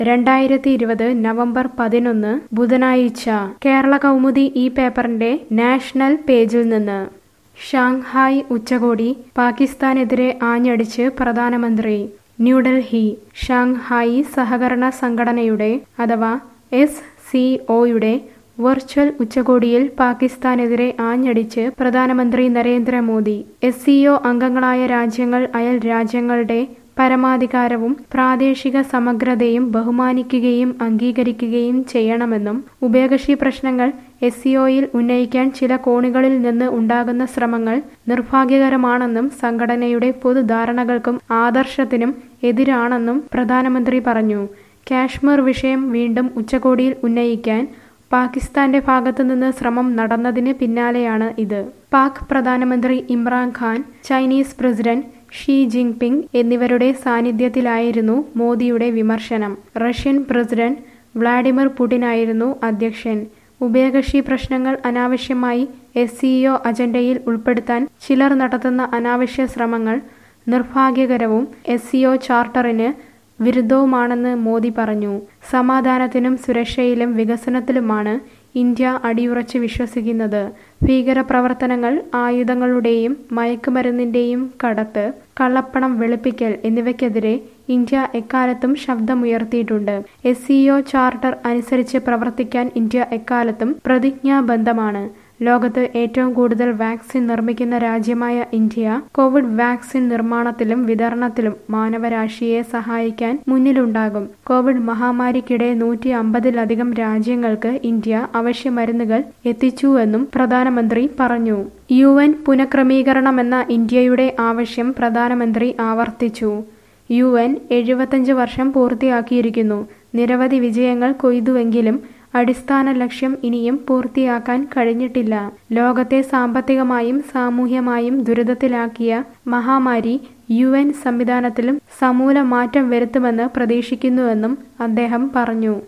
രണ്ടായിരത്തി ഇരുപത് നവംബർ പതിനൊന്ന് ബുധനാഴ്ച കേരള കൗമുദി ഈ പേപ്പറിന്റെ നാഷണൽ പേജിൽ നിന്ന് ഷാങ്ഹായ് ഉച്ചകോടി പാകിസ്ഥാനെതിരെ ആഞ്ഞടിച്ച് പ്രധാനമന്ത്രി ന്യൂഡൽഹി ഷാങ്ഹായി സഹകരണ സംഘടനയുടെ അഥവാ എസ് സി ഒയുടെ വെർച്വൽ ഉച്ചകോടിയിൽ പാകിസ്ഥാനെതിരെ ആഞ്ഞടിച്ച് പ്രധാനമന്ത്രി നരേന്ദ്രമോദി എസ് സിഒ അംഗങ്ങളായ രാജ്യങ്ങൾ അയൽ രാജ്യങ്ങളുടെ പരമാധികാരവും പ്രാദേശിക സമഗ്രതയും ബഹുമാനിക്കുകയും അംഗീകരിക്കുകയും ചെയ്യണമെന്നും ഉഭയകക്ഷി പ്രശ്നങ്ങൾ എസ് സിഒയിൽ ഉന്നയിക്കാൻ ചില കോണുകളിൽ നിന്ന് ഉണ്ടാകുന്ന ശ്രമങ്ങൾ നിർഭാഗ്യകരമാണെന്നും സംഘടനയുടെ പൊതുധാരണകൾക്കും ആദർശത്തിനും എതിരാണെന്നും പ്രധാനമന്ത്രി പറഞ്ഞു കാശ്മീർ വിഷയം വീണ്ടും ഉച്ചകോടിയിൽ ഉന്നയിക്കാൻ പാകിസ്ഥാന്റെ ഭാഗത്തുനിന്ന് ശ്രമം നടന്നതിന് പിന്നാലെയാണ് ഇത് പാക് പ്രധാനമന്ത്രി Imran Khan Chinese president Xi Jinping എന്നിവരുടെ സാന്നിധ്യത്തിലായിരുന്നു മോദിയുടെ വിമർശനം റഷ്യൻ പ്രസിഡന്റ് വ്ളാഡിമിർ പുടിനായിരുന്നു അധ്യക്ഷൻ ഉഭയകക്ഷി പ്രശ്നങ്ങൾ അനാവശ്യമായി എസ് സിഒ അജണ്ടയിൽ ഉൾപ്പെടുത്താൻ ചിലർ നടത്തുന്ന അനാവശ്യ ശ്രമങ്ങൾ നിർഭാഗ്യകരവും എസ് സിഒ ചാർട്ടറിന് വിരുദ്ധവുമാണെന്ന് മോദി പറഞ്ഞു സമാധാനത്തിനും സുരക്ഷയിലും വികസനത്തിലുമാണ് ഇന്ത്യ അടിയുറച്ച് വിശ്വസിക്കുന്നത് ഭീകരപ്രവർത്തനങ്ങൾ ആയുധങ്ങളുടെയും മയക്കുമരുന്നിന്റെയും കടത്ത് കള്ളപ്പണം വെളുപ്പിക്കൽ എന്നിവയ്ക്കെതിരെ ഇന്ത്യ എക്കാലത്തും ശബ്ദമുയർത്തിയിട്ടുണ്ട് എസ് സിഒ ചാർട്ടർ അനുസരിച്ച് പ്രവർത്തിക്കാൻ ഇന്ത്യ എക്കാലത്തും പ്രതിജ്ഞാബദ്ധമാണ് ലോകത്ത് ഏറ്റവും കൂടുതൽ വാക്സിൻ നിർമ്മിക്കുന്ന രാജ്യമായ ഇന്ത്യ കോവിഡ് വാക്സിൻ നിർമ്മാണത്തിലും വിതരണത്തിലും മാനവരാശിയെ സഹായിക്കാൻ മുന്നിലുണ്ടാകും കോവിഡ് മഹാമാരിക്കിടെ നൂറ്റി അമ്പതിലധികം രാജ്യങ്ങൾക്ക് ഇന്ത്യ അവശ്യ മരുന്നുകൾ എത്തിച്ചുവെന്നും പ്രധാനമന്ത്രി പറഞ്ഞു യു എൻ പുനഃക്രമീകരണമെന്ന ഇന്ത്യയുടെ ആവശ്യം പ്രധാനമന്ത്രി ആവർത്തിച്ചു യു എൻ എഴുപത്തഞ്ച് വർഷം പൂർത്തിയാക്കിയിരിക്കുന്നു നിരവധി വിജയങ്ങൾ കൊയ്തുവെങ്കിലും അടിസ്ഥാന ലക്ഷ്യം ഇനിയും പൂർത്തിയാക്കാൻ കഴിഞ്ഞിട്ടില്ല ലോകത്തെ സാമ്പത്തികമായും സാമൂഹ്യമായും ദുരിതത്തിലാക്കിയ മഹാമാരി യു എൻ സംവിധാനത്തിലും സമൂല മാറ്റം വരുത്തുമെന്ന് പ്രതീക്ഷിക്കുന്നുവെന്നും അദ്ദേഹം പറഞ്ഞു